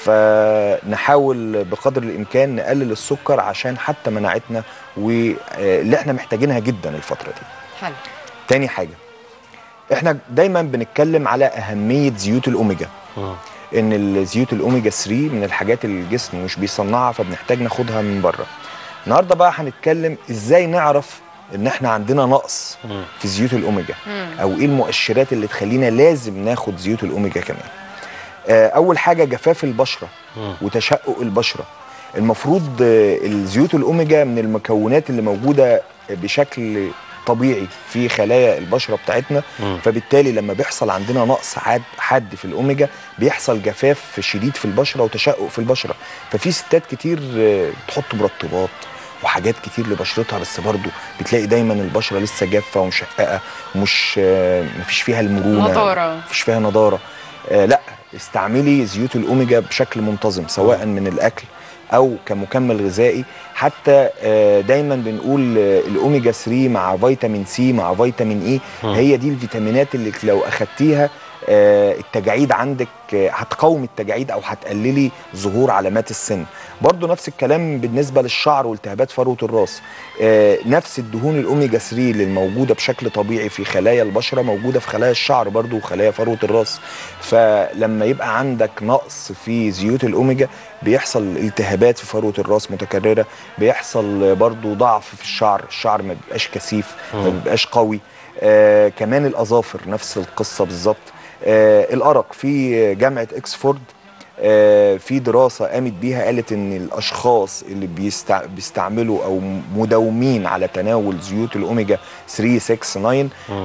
S5: فنحاول بقدر الامكان نقلل السكر عشان حتى مناعتنا واللي احنا محتاجينها جدا الفتره دي
S2: حلو
S5: تاني حاجه احنا دايما بنتكلم على اهميه زيوت الاوميجا ان الزيوت الاوميجا 3 من الحاجات اللي الجسم مش بيصنعها فبنحتاج ناخدها من بره النهارده بقى هنتكلم ازاي نعرف ان احنا عندنا نقص في زيوت الاوميجا او ايه المؤشرات اللي تخلينا لازم ناخد زيوت الاوميجا كمان آه، اول حاجه جفاف البشره وتشقق البشره المفروض آه، الزيوت الاوميجا من المكونات اللي موجوده بشكل طبيعي في خلايا البشره بتاعتنا فبالتالي لما بيحصل عندنا نقص حاد حاد في الاوميجا بيحصل جفاف شديد في البشره وتشقق في البشره ففي ستات كتير آه، بتحط مرطبات وحاجات كتير لبشرتها بس برضو بتلاقي دايما البشره لسه جافه ومشققه ومش آه، مفيش فيها المرونه
S2: نضارة.
S5: مفيش فيها نضاره آه لا استعملي زيوت الاوميجا بشكل منتظم سواء من الاكل او كمكمل غذائي حتى آه، دايما بنقول آه، الاوميجا 3 مع فيتامين سي مع فيتامين اي هي دي الفيتامينات اللي لو اخدتيها آه، التجاعيد عندك آه، هتقاوم التجاعيد او هتقللي ظهور علامات السن برضو نفس الكلام بالنسبه للشعر والتهابات فروه الراس آه، نفس الدهون الاوميجا 3 اللي موجوده بشكل طبيعي في خلايا البشره موجوده في خلايا الشعر برضو وخلايا فروه الراس فلما يبقى عندك نقص في زيوت الاوميجا بيحصل التهابات في فروه الراس متكرره بيحصل برضو ضعف في الشعر الشعر ما بيبقاش كثيف ما بيبقاش قوي آه كمان الاظافر نفس القصه بالظبط آه الارق في جامعه اكسفورد آه، في دراسة قامت بيها قالت إن الأشخاص اللي بيستع... بيستعملوا أو مداومين على تناول زيوت الأوميجا 3 6 9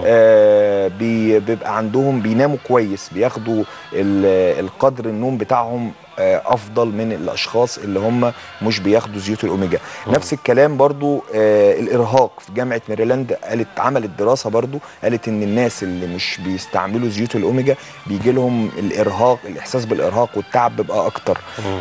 S5: آه بي... بيبقى عندهم بيناموا كويس بياخدوا ال... القدر النوم بتاعهم آه، افضل من الاشخاص اللي هم مش بياخدوا زيوت الاوميجا نفس الكلام برضو آه، الارهاق في جامعه ميريلاند قالت عملت دراسه برضو قالت ان الناس اللي مش بيستعملوا زيوت الاوميجا بيجي لهم الارهاق الاحساس بالارهاق والتعب بيبقى اكتر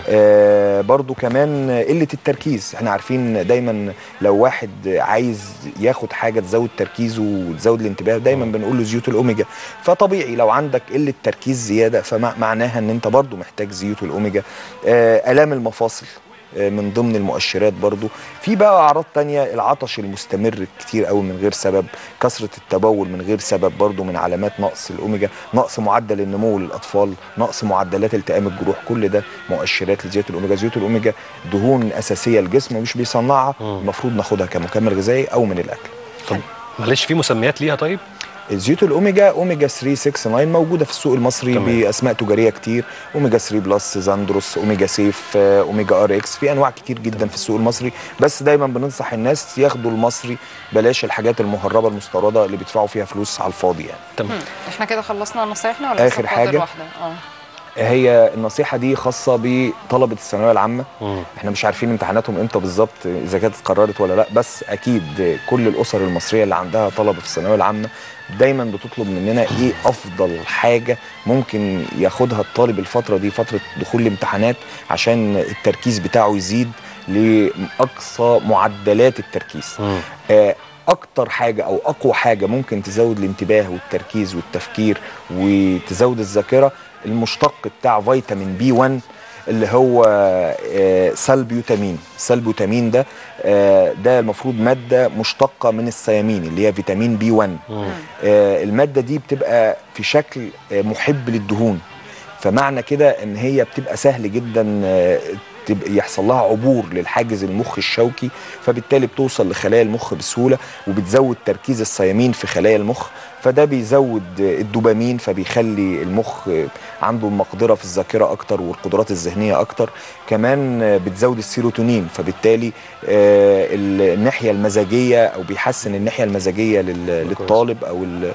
S5: آه برضو كمان قله التركيز احنا عارفين دايما لو واحد عايز ياخد حاجه تزود تركيزه وتزود الانتباه دايما بنقول له زيوت الاوميجا فطبيعي لو عندك قله تركيز زياده فمعناها ان انت برضو محتاج زيوت الاوميجا آه الام المفاصل آه، من ضمن المؤشرات برضو في بقى اعراض تانية العطش المستمر كتير قوي من غير سبب كثره التبول من غير سبب برضو من علامات نقص الاوميجا نقص معدل النمو للاطفال نقص معدلات التئام الجروح كل ده مؤشرات لزيوت الاوميجا زيوت الاوميجا دهون اساسيه الجسم مش بيصنعها المفروض ناخدها كمكمل غذائي او من الاكل
S1: طب معلش في مسميات ليها طيب
S5: زيوت الاوميجا اوميجا 3 6 9 موجوده في السوق المصري
S1: تمام.
S5: باسماء تجاريه كتير اوميجا 3 بلس زاندروس اوميجا سيف آه، اوميجا ار اكس في انواع كتير جدا في السوق المصري بس دايما بننصح الناس ياخدوا المصري بلاش الحاجات المهربه المستورده اللي بيدفعوا فيها فلوس على الفاضي يعني
S1: تمام
S2: احنا كده خلصنا نصايحنا ولا
S5: آخر
S2: لسه فاضل
S5: حاجة.
S2: واحده اه
S5: هي النصيحه دي خاصه بطلبه الثانويه العامه
S1: مم.
S5: احنا مش عارفين امتحاناتهم امتى بالظبط اذا كانت اتقررت ولا لا بس اكيد كل الاسر المصريه اللي عندها طلبه في الثانويه العامه دايما بتطلب مننا ايه افضل حاجه ممكن ياخدها الطالب الفتره دي فتره دخول الامتحانات عشان التركيز بتاعه يزيد لاقصى معدلات التركيز
S1: مم.
S5: آه، اكتر حاجه او اقوى حاجه ممكن تزود الانتباه والتركيز والتفكير وتزود الذاكره المشتق بتاع فيتامين بي 1 اللي هو آه، سلبيوتامين السلبيوتامين ده آه، ده المفروض ماده مشتقه من الثيامين اللي هي فيتامين بي 1
S1: مم.
S5: آه، الماده دي بتبقى في شكل آه، محب للدهون فمعنى كده ان هي بتبقى سهل جدا آه، تبقى يحصل لها عبور للحاجز المخ الشوكي فبالتالي بتوصل لخلايا المخ بسهوله وبتزود تركيز الصيامين في خلايا المخ فده بيزود الدوبامين فبيخلي المخ عنده المقدره في الذاكره اكتر والقدرات الذهنيه اكتر كمان بتزود السيروتونين فبالتالي آه، الناحيه المزاجيه او بيحسن الناحيه المزاجيه لل- للطالب او ال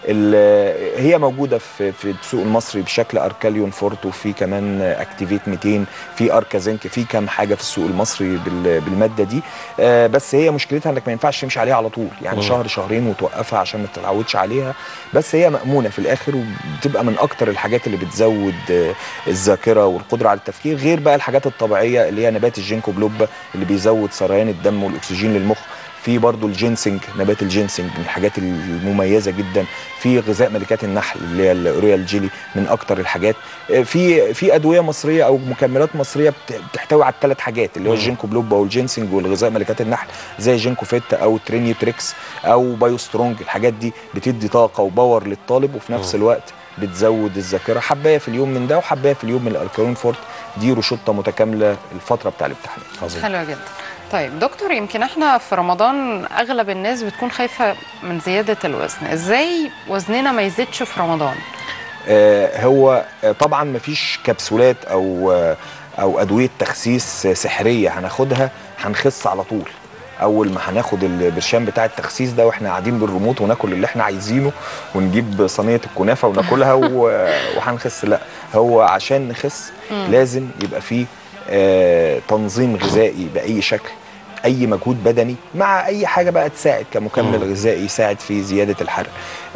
S5: ال- هي موجوده في في السوق المصري بشكل اركاليون فورت وفي كمان اكتيفيت 200 في اركا زنك في كام حاجه في السوق المصري بال- بالماده دي آه، بس هي مشكلتها انك ما ينفعش تمشي عليها على طول يعني
S1: مم.
S5: شهر شهرين وتوقفها عشان ما تتعودش عليها بس هي مأمونه في الاخر وبتبقى من اكتر الحاجات اللي بتزود آه، الذاكره والقدره على التفكير غير بقى الحاجات الطبيعيه اللي هي نبات الجينكو بلوبا اللي بيزود سريان الدم والاكسجين للمخ في برضو الجينسنج نبات الجينسنج من الحاجات المميزه جدا في غذاء ملكات النحل اللي هي الاوريال جيلي من اكتر الحاجات آه، في في ادويه مصريه او مكملات مصريه بت- بتحتوي على الثلاث حاجات اللي هو
S1: مم.
S5: الجينكو بلوبا والجينسنج والغذاء ملكات النحل زي جينكو فيتا او ترينيوتريكس او بايو سترونج الحاجات دي بتدي طاقه وباور للطالب وفي نفس
S1: مم.
S5: الوقت بتزود الذاكره حبايه في اليوم من ده وحبايه في اليوم من الالكالون فورت دي روشته متكامله الفتره بتاع الامتحانات
S1: عظيم
S2: حلوة جدا طيب دكتور يمكن احنا في رمضان اغلب الناس بتكون خايفه من زياده الوزن ازاي وزننا ما يزيدش في رمضان
S5: آه، هو آه، طبعا مفيش كبسولات او آه، او ادويه تخسيس آه، سحريه هناخدها هنخس على طول اول ما هناخد البرشام بتاع التخسيس ده واحنا قاعدين بالريموت وناكل اللي احنا عايزينه ونجيب صينيه الكنافه وناكلها و- وهنخس لا هو عشان نخس لازم يبقى فيه آه، تنظيم غذائي باي شكل اي مجهود بدني مع اي حاجه بقى تساعد كمكمل
S1: مم.
S5: غذائي يساعد في زياده الحرق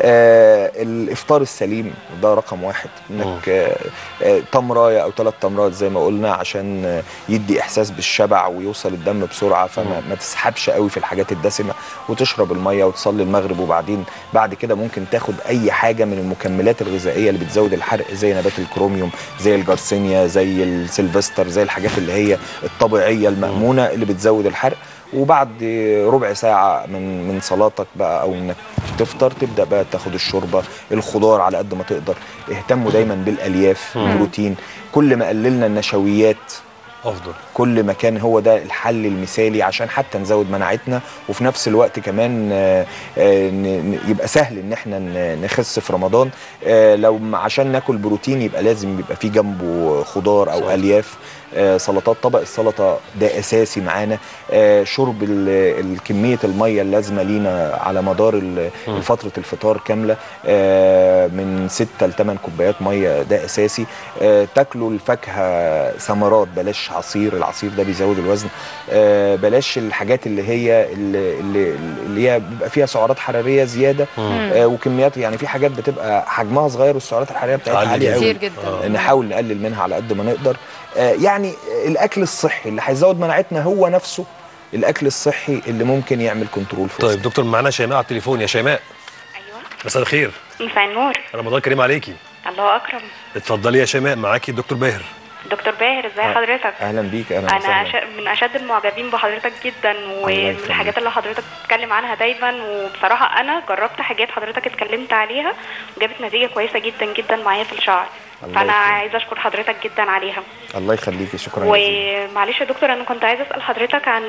S5: آه الافطار السليم ده رقم واحد انك آه آه تمرايه او ثلاث تمرات زي ما قلنا عشان آه يدي احساس بالشبع ويوصل الدم بسرعه فما
S1: مم.
S5: ما تسحبش قوي في الحاجات الدسمه وتشرب الميه وتصلي المغرب وبعدين بعد كده ممكن تاخد اي حاجه من المكملات الغذائيه اللي بتزود الحرق زي نبات الكروميوم زي الجارسينيا زي السيلفستر زي الحاجات اللي هي الطبيعيه المامونه اللي بتزود الحرق وبعد ربع ساعه من من صلاتك بقى او انك تفطر تبدا بقى تاخد الشوربه الخضار على قد ما تقدر اهتموا دايما بالالياف
S1: مم.
S5: البروتين كل ما قللنا النشويات
S1: افضل
S5: كل ما كان هو ده الحل المثالي عشان حتى نزود مناعتنا وفي نفس الوقت كمان آه، آه، ن- ن- يبقى سهل ان احنا ن- نخس في رمضان آه، لو م- عشان ناكل بروتين يبقى لازم يبقى فيه جنبه خضار او
S1: صح.
S5: الياف آه، سلطات طبق السلطه ده اساسي معانا آه، شرب ال- ال- كميه الميه اللازمه لينا على مدار ال-
S1: مم.
S5: فتره الفطار كامله آه، من 6 ل 8 كوبايات ميه ده اساسي آه، تاكلوا الفاكهه ثمرات بلاش عصير العصير ده بيزود الوزن آه، بلاش الحاجات اللي هي اللي, اللي, اللي هي بيبقى فيها سعرات حراريه زياده
S1: مم.
S5: آه، وكميات يعني في حاجات بتبقى حجمها صغير والسعرات الحراريه بتاعتها
S1: عالية
S5: عاليه
S2: كتير
S5: قوي
S2: جدا
S1: آه.
S5: نحاول نقلل منها على قد ما نقدر آه، يعني الاكل الصحي اللي هيزود مناعتنا هو نفسه الاكل الصحي اللي ممكن يعمل كنترول في
S1: طيب دكتور معانا شيماء على التليفون يا شيماء
S6: ايوه
S1: مساء الخير
S6: مساء النور
S1: رمضان كريم عليكي
S6: الله اكرم
S1: اتفضلي يا شيماء معاكي الدكتور باهر
S6: دكتور باهر ازي
S5: آه.
S6: حضرتك
S5: اهلا بيك اهلا
S6: انا
S5: وسهلا
S6: أش... من اشد المعجبين بحضرتك جدا
S5: يخليك.
S6: والحاجات اللي حضرتك بتتكلم عنها دايما وبصراحه انا جربت حاجات حضرتك اتكلمت عليها وجابت نتيجه كويسه جدا جدا معايا في الشعر
S5: الله
S6: فانا
S5: يخليك.
S6: عايزه اشكر حضرتك جدا عليها
S5: الله يخليكي شكرا جزيلا
S6: ومعلش يا دكتور انا كنت عايزه اسال حضرتك عن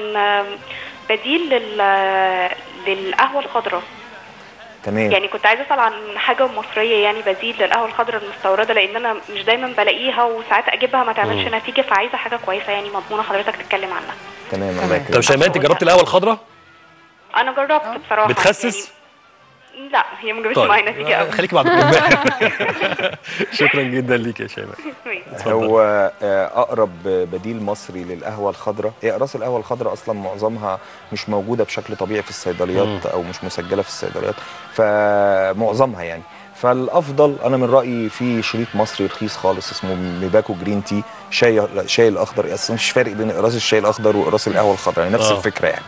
S6: بديل لل... للقهوه الخضراء
S5: تمام
S6: يعني كنت عايزه اسال عن حاجه مصريه يعني بديل للقهوه الخضراء المستورده لان انا مش دايما بلاقيها وساعات اجيبها ما تعملش
S1: مم.
S6: نتيجه فعايزه حاجه كويسه يعني مضمونه حضرتك تتكلم عنها
S5: تمام الله
S2: تمام.
S1: طب
S5: يكرمك
S1: شيماء انت جربت القهوه الخضراء
S6: انا جربت بصراحه
S1: بتخسس
S6: يعني لا هي ما جابتش معايا نتيجه قوي
S1: خليكي مع دكتور باهر شكرا جدا ليك يا شيماء اتفضل.
S5: هو آه، اقرب بديل مصري للقهوه الخضراء هي اقراص القهوه الخضراء اصلا معظمها مش موجوده بشكل طبيعي في الصيدليات او مش مسجله في الصيدليات فمعظمها يعني فالافضل انا من رايي في شريط مصري رخيص خالص اسمه ميباكو جرين تي شاي شاي الاخضر اصلا مش فارق بين اقراص الشاي الاخضر واقراص القهوه الخضراء يعني نفس
S1: آه.
S5: الفكره يعني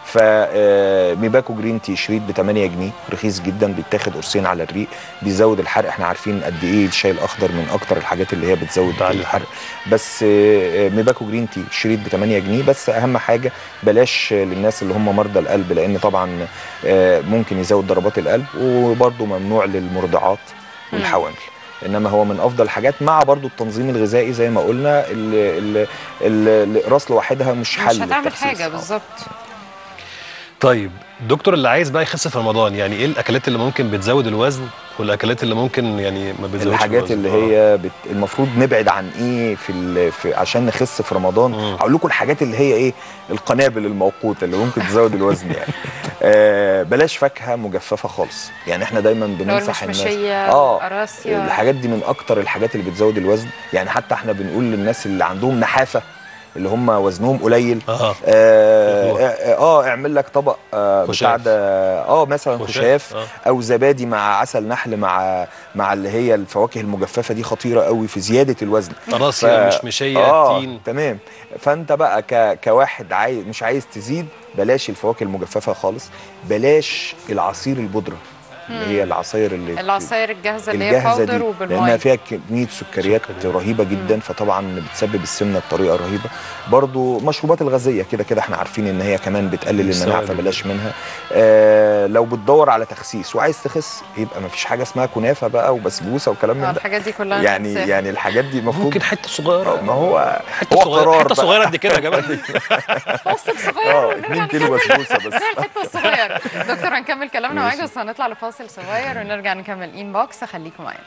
S5: فميباكو جرين تي شريط ب 8 جنيه رخيص جدا بيتاخد قرصين على الريق بيزود الحرق احنا عارفين قد ايه الشاي الاخضر من اكتر الحاجات اللي هي بتزود
S1: بتعلي
S5: الحرق بس آه، ميباكو جرين تي شريط ب 8 جنيه بس اهم حاجه بلاش للناس اللي هم مرضى القلب لان طبعا آه، ممكن يزود ضربات القلب وبرده ممنوع للمرضعات والحوامل انما هو من افضل الحاجات مع برضو التنظيم الغذائي زي ما قلنا ال- ال- ال- الاقراص لوحدها مش حل
S2: مش هتعمل
S5: للتخسيس.
S2: حاجه
S5: آه.
S2: بالظبط
S1: طيب دكتور اللي عايز بقى يخس في رمضان يعني ايه الاكلات اللي ممكن بتزود الوزن والاكلات اللي ممكن يعني ما بتزودش
S5: الحاجات
S1: الوزن؟
S5: اللي
S1: آه.
S5: هي بت... المفروض نبعد عن ايه في, ال... في عشان نخس في رمضان
S1: مم.
S5: هقول لكم الحاجات اللي هي ايه القنابل الموقوته اللي ممكن تزود الوزن يعني آه بلاش فاكهه مجففه خالص يعني احنا دايما
S2: اللي هو
S5: بننصح الناس
S2: المشمشيه
S5: آه،
S2: قراصيا
S5: الحاجات دي من اكتر الحاجات اللي بتزود الوزن يعني حتى احنا بنقول للناس اللي عندهم نحافه اللي هم وزنهم قليل
S1: اه
S5: اه,
S1: ياكلوها.
S5: آه, اه اعمل لك طبق آه
S1: خشاف.
S5: بتاع ده اه مثلا خشاف
S1: آه.
S5: او زبادي مع عسل نحل مع مع اللي هي الفواكه المجففه دي خطيره قوي في زياده الوزن
S1: قراصيا
S5: ف-
S1: مشمشيه
S5: اه
S1: تين
S5: تمام فانت بقى ك... كواحد عايز مش عايز تزيد بلاش الفواكه المجففه خالص بلاش العصير البودره اللي هي العصاير اللي
S2: العصاير الجاهزه اللي هي
S5: الجاهزه
S2: باودر
S5: دي
S2: وبالميه
S5: لانها فيها كميه سكريات
S1: سكريات.
S5: رهيبه جدا فطبعا بتسبب السمنه بطريقه رهيبه برضو مشروبات الغازيه كده كده احنا عارفين ان هي كمان بتقلل المناعه
S1: السوائل.
S5: فبلاش منها آه لو بتدور على تخسيس وعايز تخس يبقى ما فيش حاجه اسمها كنافه بقى وبسبوسه وكلام
S2: آه،
S5: من ده
S2: الحاجات دي كلها
S5: يعني
S2: ننساها.
S5: يعني الحاجات دي المفروض
S1: ممكن حته صغيره
S5: ما هو
S1: حته
S5: هو
S1: صغيره
S5: قرار
S1: حته
S5: بقى.
S1: صغيره قد كده يا جماعه
S2: فاصل صغير
S5: اه
S2: ونرجع
S5: 2 كيلو
S2: نكمل.
S5: بسبوسه بس
S2: زي الحته الصغيره دكتور هنكمل كلامنا معاك
S5: ماشي.
S2: بس هنطلع لفاصل صغير ونرجع نكمل ان بوكس خليكم معانا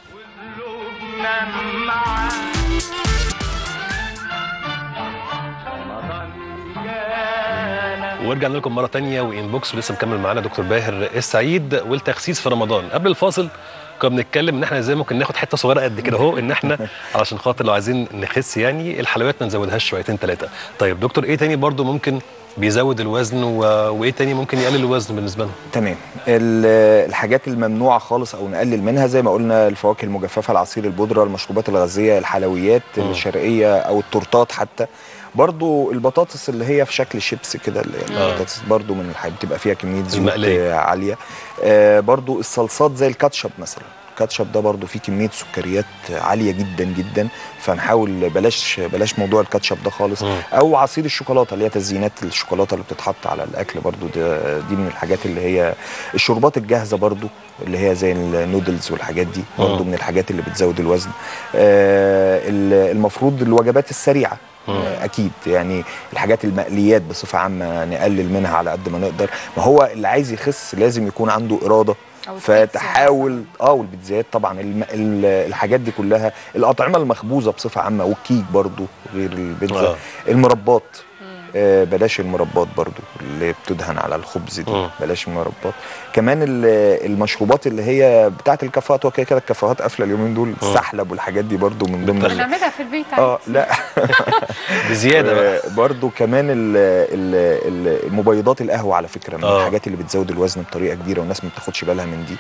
S1: ورجعنا لكم مره تانية وانبوكس ولسه مكمل معانا دكتور باهر السعيد والتخسيس في رمضان قبل الفاصل كنا بنتكلم ان احنا ازاي ممكن ناخد حته صغيره قد كده اهو ان احنا علشان خاطر لو عايزين نخس يعني الحلويات ما نزودهاش شويتين ثلاثه طيب دكتور ايه تاني برضو ممكن بيزود الوزن و... وايه تاني ممكن يقلل الوزن بالنسبه لنا
S5: تمام ال- الحاجات الممنوعه خالص او نقلل منها زي ما قلنا الفواكه المجففه العصير البودره المشروبات الغازيه الحلويات
S1: مم.
S5: الشرقيه او التورتات حتى برضو البطاطس اللي هي في شكل شيبس كده اللي هي
S1: آه.
S5: البطاطس برضو من الحاجات بتبقى فيها كميه زيوت
S1: المقلية.
S5: آه، عاليه آه برضو الصلصات زي الكاتشب مثلا الكاتشب ده برضو فيه كميه سكريات عاليه جدا جدا فنحاول بلاش بلاش موضوع الكاتشب ده خالص
S1: مم.
S5: او عصير الشوكولاته اللي هي تزيينات الشوكولاته اللي بتتحط على الاكل برضو ده دي من الحاجات اللي هي الشوربات الجاهزه برضو اللي هي زي النودلز والحاجات دي برضو
S1: مم.
S5: من الحاجات اللي بتزود الوزن آه ال- المفروض الوجبات السريعه
S1: مم.
S5: آه، اكيد يعني الحاجات المقليات بصفه عامه نقلل منها على قد ما نقدر ما هو اللي عايز يخس لازم يكون عنده اراده
S2: أو البيتزا
S5: فتحاول اه والبيتزات طبعا الم... ال- الحاجات دي كلها الاطعمه المخبوزه بصفه عامه والكيك برضو غير البيتزا
S1: آه.
S5: المربات آه بلاش المربات برضو اللي بتدهن على الخبز دي
S1: مم.
S5: بلاش المربات كمان ال- المشروبات اللي هي بتاعت الكافيهات وكده كده الكافيهات قافله اليومين دول السحلب والحاجات دي برضو من ضمن ال-
S2: بنعملها في البيت
S5: اه
S2: عادي
S5: لا
S1: بزياده بقى
S5: آه، برضو كمان ال ال ال مبيضات القهوه على فكره من
S1: آه.
S5: الحاجات اللي بتزود الوزن بطريقه كبيره والناس ما بتاخدش بالها من دي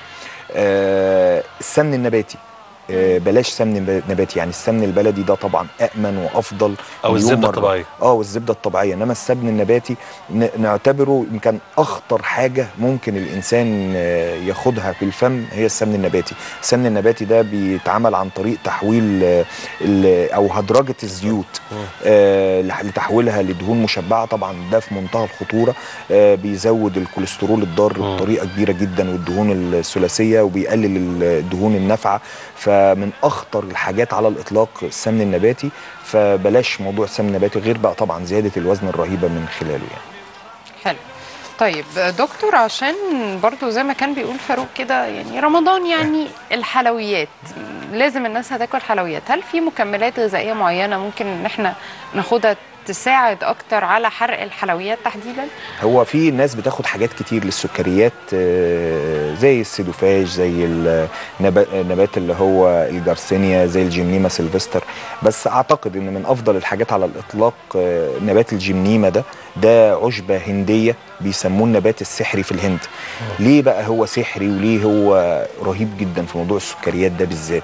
S5: آه، السمن النباتي آه، بلاش سمن نب- نباتي يعني السمن البلدي ده طبعا امن وافضل
S1: أو
S5: مليون
S1: الزبدة
S5: مرة.
S1: الطبيعية.
S5: اه والزبده الطبيعيه انما السمن النباتي ن- نعتبره يمكن اخطر حاجه ممكن الانسان آه، ياخدها في الفم هي السمن النباتي السمن النباتي ده بيتعمل عن طريق تحويل آه، ال- او هدرجه الزيوت آه، لح- لتحويلها لدهون مشبعه طبعا ده في منتهى الخطوره آه، بيزود الكوليسترول الضار
S1: مم.
S5: بطريقه كبيره جدا والدهون الثلاثيه وبيقلل الدهون النافعه فمن اخطر الحاجات على الاطلاق السمن النباتي فبلاش موضوع السمن النباتي غير بقى طبعا زياده الوزن الرهيبه من خلاله يعني
S2: حلو طيب دكتور عشان برضو زي ما كان بيقول فاروق كده يعني رمضان يعني الحلويات لازم الناس هتاكل حلويات هل في مكملات غذائيه معينه ممكن ان احنا ناخدها تساعد اكتر على حرق الحلويات تحديدا
S5: هو في ناس بتاخد حاجات كتير للسكريات آه، زي السيدوفاج زي النبات النبات اللي هو الجارسينيا زي الجيمنيما سيلفستر بس اعتقد ان من افضل الحاجات على الاطلاق آه، نبات الجيمنيما ده ده عشبه هنديه بيسموه النبات السحري في الهند ليه بقى هو سحري وليه هو رهيب جدا في موضوع السكريات ده بالذات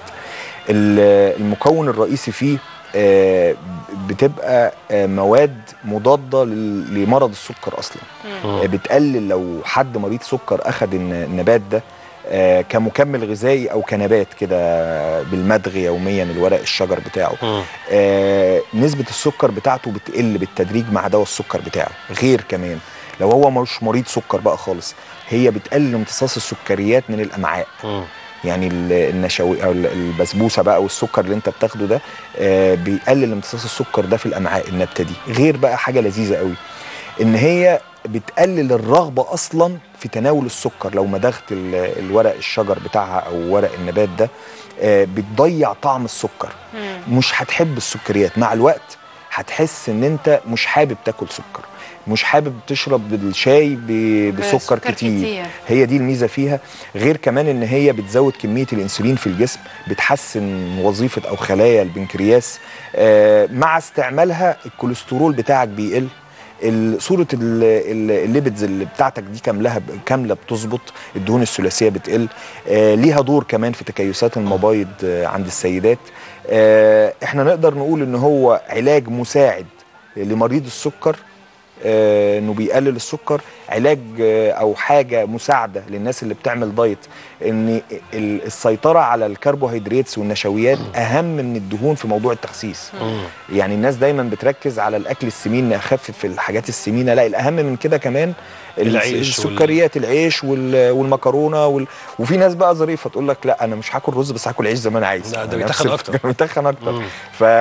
S5: ال- المكون الرئيسي فيه آه، بتبقى آه، مواد مضاده لل- لمرض السكر اصلا آه، بتقلل لو حد مريض سكر اخذ الن- النبات ده آه، كمكمل غذائي او كنبات كده بالمدغ يوميا الورق الشجر بتاعه
S1: مم.
S5: آه، نسبه السكر بتاعته بتقل بالتدريج مع دواء السكر بتاعه غير كمان لو هو مش مريض سكر بقى خالص هي بتقلل امتصاص السكريات من الامعاء
S1: مم.
S5: يعني ال- النشوي او ال- البسبوسه بقى والسكر اللي انت بتاخده ده آه، بيقلل امتصاص السكر ده في الامعاء النبته دي غير بقى حاجه لذيذه قوي ان هي بتقلل الرغبه اصلا في تناول السكر لو مدغت ال- الورق الشجر بتاعها او ورق النبات ده آه، بتضيع طعم السكر مش هتحب السكريات مع الوقت هتحس ان انت مش حابب تاكل سكر مش حابب تشرب الشاي ب- بسكر
S2: بسكر
S5: كتير.
S2: كتير.
S5: هي دي الميزه فيها غير كمان ان هي بتزود كميه الانسولين في الجسم بتحسن وظيفه او خلايا البنكرياس آه، مع استعمالها الكوليسترول بتاعك بيقل ال- صوره ال- ال- الليبيدز اللي بتاعتك دي كاملها كامله بتظبط الدهون الثلاثيه بتقل آه، ليها دور كمان في تكيسات المبايض آه، عند السيدات آه، احنا نقدر نقول ان هو علاج مساعد لمريض السكر آه، انه بيقلل السكر علاج آه، او حاجه مساعده للناس اللي بتعمل دايت ان ال- السيطره على الكربوهيدرات والنشويات اهم من الدهون في موضوع التخسيس يعني الناس دايما بتركز على الاكل السمين نخفف الحاجات السمينه لا الاهم من كده كمان ال-
S1: العيش وال-
S5: السكريات العيش وال- والمكرونه وال... وفي ناس بقى ظريفه تقول لك لا انا مش هاكل رز بس هاكل عيش زي ما انا عايز
S1: لا، ده
S5: نفس
S1: بيتخن
S5: الفكرة،
S1: أكتر.
S5: بيتخن اكتر
S1: مم.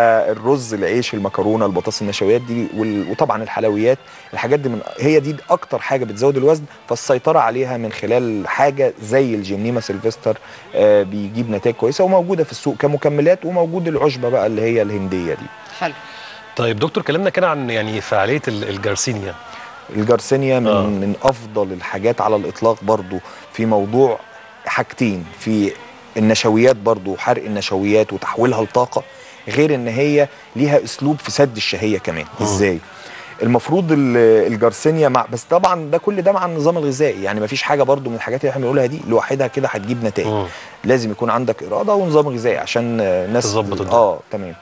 S5: فالرز العيش المكرونه البطاطس النشويات دي وال... وطبعا الحلويات الحاجات دي من هي دي اكتر حاجه بتزود الوزن فالسيطره عليها من خلال حاجه زي الجيمنيما سيلفستر آه بيجيب نتائج كويسه وموجوده في السوق كمكملات وموجود العشبه بقى اللي هي الهنديه دي
S2: حلو
S1: طيب دكتور كلمنا كده عن يعني فعاليه ال- الجارسينيا
S5: الجارسينيا من
S1: آه.
S5: آه. من افضل الحاجات على الاطلاق برضو في موضوع حاجتين في النشويات برضو حرق النشويات وتحويلها لطاقه غير ان هي ليها اسلوب في سد الشهيه كمان
S1: آه.
S5: ازاي المفروض ال- الجارسينيا مع بس طبعا ده كل ده مع النظام الغذائي يعني مفيش حاجه برضو من الحاجات اللي احنا بنقولها دي لوحدها كده هتجيب نتائج
S1: مم.
S5: لازم يكون عندك اراده ونظام غذائي عشان آه، الناس
S1: تظبط الدنيا.
S5: اه تمام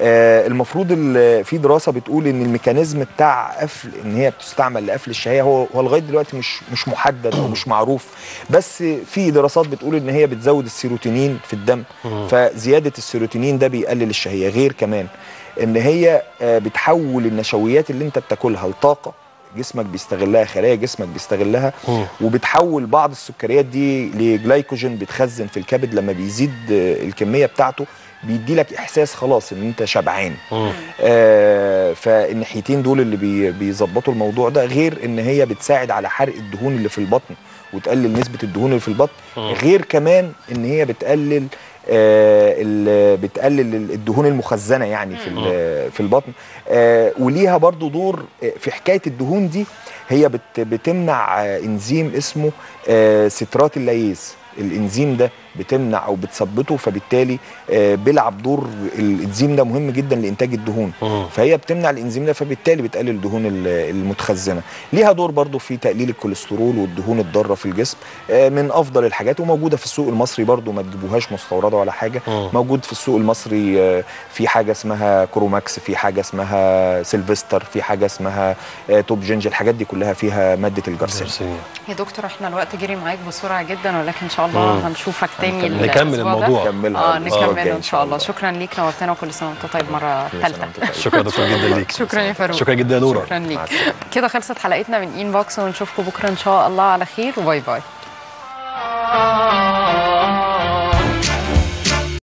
S5: آه المفروض ال- في دراسه بتقول ان الميكانيزم بتاع قفل ان هي بتستعمل لقفل الشهيه هو هو لغايه دلوقتي مش مش محدد او مش معروف بس في دراسات بتقول ان هي بتزود السيروتونين في الدم
S1: مم.
S5: فزياده السيروتونين ده بيقلل الشهيه غير كمان ان هي آه، بتحول النشويات اللي انت بتاكلها لطاقه جسمك بيستغلها خلايا جسمك بيستغلها
S1: مم.
S5: وبتحول بعض السكريات دي لجلايكوجين بيتخزن في الكبد لما بيزيد آه، الكميه بتاعته بيدي لك احساس خلاص ان انت شبعان
S1: مم.
S5: آه فالناحيتين دول اللي بي بيظبطوا الموضوع ده غير ان هي بتساعد على حرق الدهون اللي في البطن وتقلل نسبه الدهون اللي في البطن
S1: مم.
S5: غير كمان ان هي بتقلل آه ال- بتقلل الدهون المخزنه يعني في ال- في البطن آه وليها برضو دور آه، في حكايه الدهون دي هي بت بتمنع آه، انزيم اسمه آه سترات اللايز الانزيم ده بتمنع او بتثبطه فبالتالي آه، بيلعب دور الانزيم ده مهم جدا لانتاج الدهون
S1: مم.
S5: فهي بتمنع الانزيم ده فبالتالي بتقلل الدهون ال- المتخزنه ليها دور برضو في تقليل الكوليسترول والدهون الضاره في الجسم آه، من افضل الحاجات وموجوده في السوق المصري برضو ما تجيبوهاش مستورده ولا حاجه
S1: مم.
S5: موجود في السوق المصري آه، في حاجه اسمها كروماكس في حاجه اسمها سيلفستر في حاجه اسمها آه، توب جينج الحاجات دي كلها فيها ماده الجرثيم
S1: جارسينيا
S2: يا دكتور احنا الوقت جري معاك بسرعه جدا ولكن ان شاء
S1: مم.
S2: الله هنشوفك تاني
S5: هنكمل.
S1: نكمل
S2: الأسبوع ده.
S1: الموضوع
S5: نكملها
S2: اه
S5: الأسبوع
S2: نكمله
S5: الجاي
S2: ان شاء الله شكرا ليك نورتنا وكل سنه وانت طيب مره
S5: كل سنة
S2: ثالثه
S5: وأنت طيب.
S1: شكرا دكتور جدا ليك
S2: شكرا يا فاروق
S1: شكرا جدا يا نورة
S2: شكرا
S5: مع
S2: ليك
S5: السلامة.
S2: كده خلصت حلقتنا من ان بوكس ونشوفكم بكره ان شاء الله على خير وباي باي